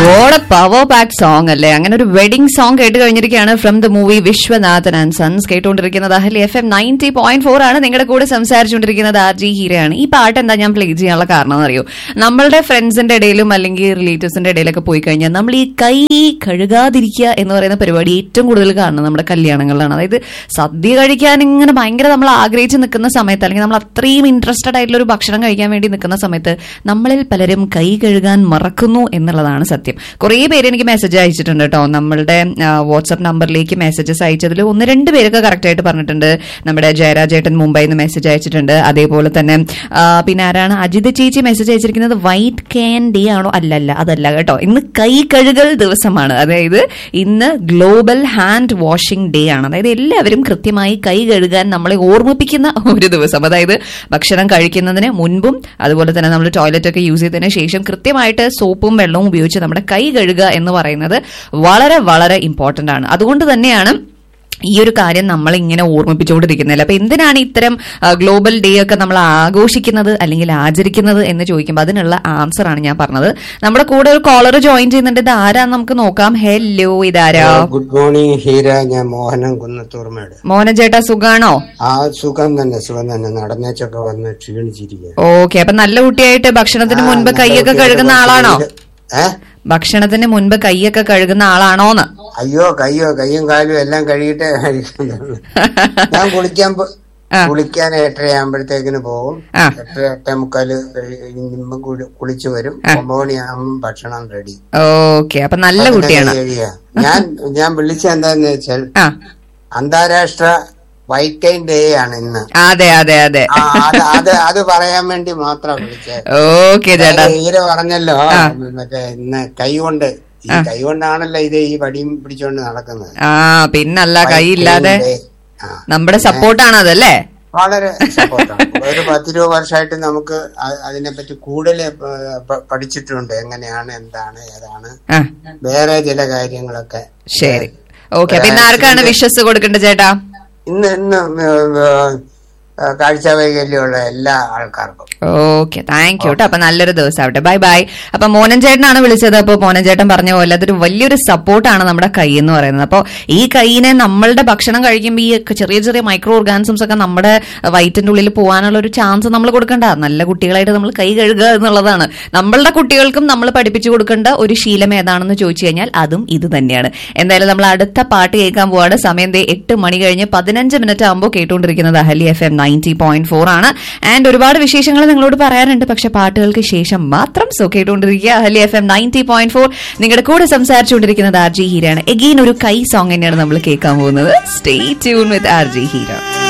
ഓടെ power pack song അല്ലേ അങ്ങനെ ഒരു വെഡിങ് സോങ് കേട്ട് കഴിഞ്ഞിരിക്കുകയാണ് from the movie Vishwanathan and sons കേട്ടുകൊണ്ടിരിക്കുന്നത് Ahali F M ninety point four ആണ് നിങ്ങളുടെ കൂടെ സംസാരിച്ചുകൊണ്ടിരിക്കുന്നത് ആർ ജി ഹീരയാണ് ഈ പാട്ട് എന്താ ഞാൻ പ്ലേ ചെയ്യാനുള്ള കാരണം എന്നറിയോ നമ്മളുടെ ഫ്രണ്ട്സിന്റെ ഇടയിലും അല്ലെങ്കിൽ റിലേറ്റീവ്സിന്റെ ഇടയിലൊക്കെ പോയി കഴിഞ്ഞാൽ നമ്മൾ ഈ കൈ കഴുകാതിരിക്കുക എന്ന് പറയുന്ന പരിപാടി ഏറ്റവും കൂടുതൽ കാണുന്നത് നമ്മുടെ കല്യാണങ്ങളിലാണ് അതായത് സദ്യ കഴിക്കാൻ ഇങ്ങനെ ഭയങ്കര നമ്മൾ ആഗ്രഹിച്ച് നിൽക്കുന്ന സമയത്ത് അല്ലെങ്കിൽ നമ്മൾ അത്രയും ഇൻട്രസ്റ്റഡ് ആയിട്ടുള്ള ഒരു ഭക്ഷണം കഴിക്കാൻ വേണ്ടി നിൽക്കുന്ന സമയത്ത് നമ്മളിൽ പലരും കൈ കഴുകാൻ മറക്കുന്നു എന്നുള്ളതാണ് സത്യം കുറേ പേര് എനിക്ക് മെസ്സേജ് അയച്ചിട്ടുണ്ട് കേട്ടോ നമ്മളുടെ വാട്സ്ആപ്പ് നമ്പറിലേക്ക് മെസ്സേജസ് അയച്ചതിൽ ഒന്ന് രണ്ട് പേരൊക്കെ കറക്റ്റ് ആയിട്ട് പറഞ്ഞിട്ടുണ്ട് നമ്മുടെ ജയരാജേട്ടൻ മുംബൈയിൽ നിന്ന് മെസ്സേജ് അയച്ചിട്ടുണ്ട് അതേപോലെ തന്നെ ആ, പിന്നെ ആരാണ് അജിത് ചേച്ചി മെസ്സേജ് അയച്ചിരിക്കുന്നത് വൈറ്റ് ക്യാൻ ഡേ ആണോ അല്ലല്ല അതല്ല കേട്ടോ ഇന്ന് കൈ കഴുകൽ ദിവസമാണ് അതായത് ഇന്ന് ഗ്ലോബൽ ഹാൻഡ് വാഷിംഗ് ഡേ ആണ് അതായത് എല്ലാവരും കൃത്യമായി കൈ കഴുകാൻ നമ്മളെ ഓർമ്മിപ്പിക്കുന്ന ഒരു ദിവസം അതായത് ഭക്ഷണം കഴിക്കുന്നതിന് മുൻപും അതുപോലെ തന്നെ നമ്മൾ ടോയ്ലറ്റ് ഒക്കെ യൂസ് ചെയ്തതിന് ശേഷം കൃത്യമായിട്ട് സോപ്പും വെള്ളവും ഉപയോഗിച്ച് നമ്മുടെ കൈ കഴുകുക എന്ന് പറയുന്നത് വളരെ വളരെ ഇമ്പോർട്ടന്റ് ആണ് അതുകൊണ്ട് തന്നെയാണ് ഈ ഒരു കാര്യം നമ്മൾ ഇങ്ങനെ ഓർമ്മിപ്പിച്ചുകൊണ്ടിരിക്കുന്നില്ല അപ്പൊ എന്തിനാണ് ഇത്തരം ഗ്ലോബൽ ഡേ ഒക്കെ നമ്മൾ ആഘോഷിക്കുന്നത് അല്ലെങ്കിൽ ആചരിക്കുന്നത് എന്ന് ചോദിക്കുമ്പോൾ അതിനുള്ള ആൻസർ ആണ് ഞാൻ പറഞ്ഞത് നമ്മുടെ കൂടെ ഒരു കോളർ ജോയിൻ ചെയ്യുന്നുണ്ട് ഇത് ആരാന്ന് നമുക്ക് നോക്കാം ഹെല്ലോ ഇതാരാ ഗുഡ് മോർണിംഗ് ഹീര ഞാൻ മോഹനൻ കുന്നത്തൂർമേട് മോഹന ചേട്ടാ സുഖാണോ ആ സുഖം തന്നെ സുഖം തന്നെ നടന്നേച്ചൊക്കെ വന്ന് ക്ഷീണിച്ചിരിക്കുക ഓക്കെ അപ്പൊ നല്ല കുട്ടിയായിട്ട് ഭക്ഷണത്തിന് മുൻപ് കൈയൊക്കെ കഴുകുന്ന ആളാണോ ഏ ഭക്ഷണത്തിന് മുൻപ് കൈയൊക്കെ കഴുകുന്ന ആളാണോന്ന് അയ്യോ കയ്യോ കയ്യും കാലും എല്ലാം കഴുകിയിട്ട് കഴിക്കുന്നുള്ളൂ ഞാൻ കുളിക്കാൻ പോ- ആ. കുളിക്കാൻ എട്ടരയാകുമ്പോഴത്തേക്കിന് പോകും ആ. എട്ടര എട്ടേ മുക്കാല് കഴിയുമ്പം കുളി- കുളിച്ചു വരും ഒമ്പത് മണിയാകുമ്പോൾ ഭക്ഷണം റെഡി ഓക്കെ അപ്പൊ നല്ല കുട്ടിയാണ് ഞാൻ ഞാൻ വിളിച്ച എന്താന്ന് വെച്ചാൽ ആ അന്താരാഷ്ട്ര വൈറ്റ് കൈൻ ഡേ ആണ് ഇന്ന് അതെ അതെ അതെ ആ, അത് അത് അത് പറയാൻ വേണ്ടി മാത്രം വിളിച്ചത് ഓക്കെ ചേട്ടാ ഈര പറഞ്ഞല്ലോ മറ്റേ ഇന്ന് കൈ കൊണ്ട് ഈ കൈ കൊണ്ടാണല്ലോ ഇത് ഈ വടിയും പിടിച്ചോണ്ട് നടക്കുന്നത് ആ പിന്നല്ല കൈയില്ലാതെ Day. ആ, നമ്മുടെ സപ്പോർട്ടാണ് അതല്ലേ വളരെ സപ്പോർട്ടാണ് ഒരു പത്തിരുപത് വർഷമായിട്ട് നമുക്ക് അ- അതിനെപ്പറ്റി കൂടുതൽ പ- പ- പഠിച്ചിട്ടുണ്ട് എങ്ങനെയാണ് എന്താണ് ഏതാണ് ആ വേറെ ചില കാര്യങ്ങളൊക്കെ ശരി ഓക്കെ അപ്പൊ ഇന്ന് ആർക്കാണ് വിശ്വസ് കൊടുക്കേണ്ടത് ചേട്ടാ ഇന്ന് ഇന്ന് കാഴ്ച വൈകല്യമുള്ള എല്ലാ ആൾക്കാർക്കും ഓക്കെ താങ്ക് യു കേട്ടോ അപ്പൊ നല്ലൊരു ദിവസം ആവട്ടെ ബൈ ബൈ അപ്പൊ മോനൻ ചേട്ടനാണ് വിളിച്ചത് അപ്പൊ മോനൻ ചേട്ടൻ പറഞ്ഞ പോലെ അതൊരു വലിയൊരു സപ്പോർട്ടാണ് നമ്മുടെ കൈ എന്ന് പറയുന്നത് അപ്പോൾ ഈ കൈയിനെ നമ്മളുടെ ഭക്ഷണം കഴിക്കുമ്പോൾ ഈ ചെറിയ ചെറിയ മൈക്രോ ഓർഗാനിസംസ് ഒക്കെ നമ്മുടെ വയറ്റിന്റെ ഉള്ളിൽ പോകാനുള്ള ഒരു ചാൻസ് നമ്മൾ കൊടുക്കണ്ട നല്ല കുട്ടികളായിട്ട് നമ്മൾ കൈ കഴുകുക എന്നുള്ളതാണ് നമ്മളുടെ കുട്ടികൾക്കും നമ്മൾ പഠിപ്പിച്ചു കൊടുക്കേണ്ട ഒരു ശീലം ഏതാണെന്ന് ചോദിച്ചു കഴിഞ്ഞാൽ അതും ഇത് തന്നെയാണ് എന്തായാലും നമ്മൾ അടുത്ത പാട്ട് കേൾക്കാൻ പോവാണ് സമയം ദേ എട്ട് മണി കഴിഞ്ഞ് പതിനഞ്ച് മിനിറ്റ് ആകുമ്പോൾ കേട്ടുകൊണ്ടിരിക്കുന്നത് Ahali F M ninety point four ആണ് ആൻഡ് ഒരുപാട് വിശേഷങ്ങൾ നിങ്ങളോട് പറയാനുണ്ട് പക്ഷെ പാട്ടുകൾക്ക് ശേഷം മാത്രം സോ കേട്ടുകൊണ്ടിരിക്കുക Ahali F M ninety point four നിങ്ങളുടെ കൂടെ സംസാരിച്ചുകൊണ്ടിരിക്കുന്നത് ആർ ജി ഹീരാണ് എഗെയിൻ ഒരു കൈ സോങ് തന്നെയാണ് നമ്മൾ കേൾക്കാൻ പോകുന്നത് stay tune with R G Heera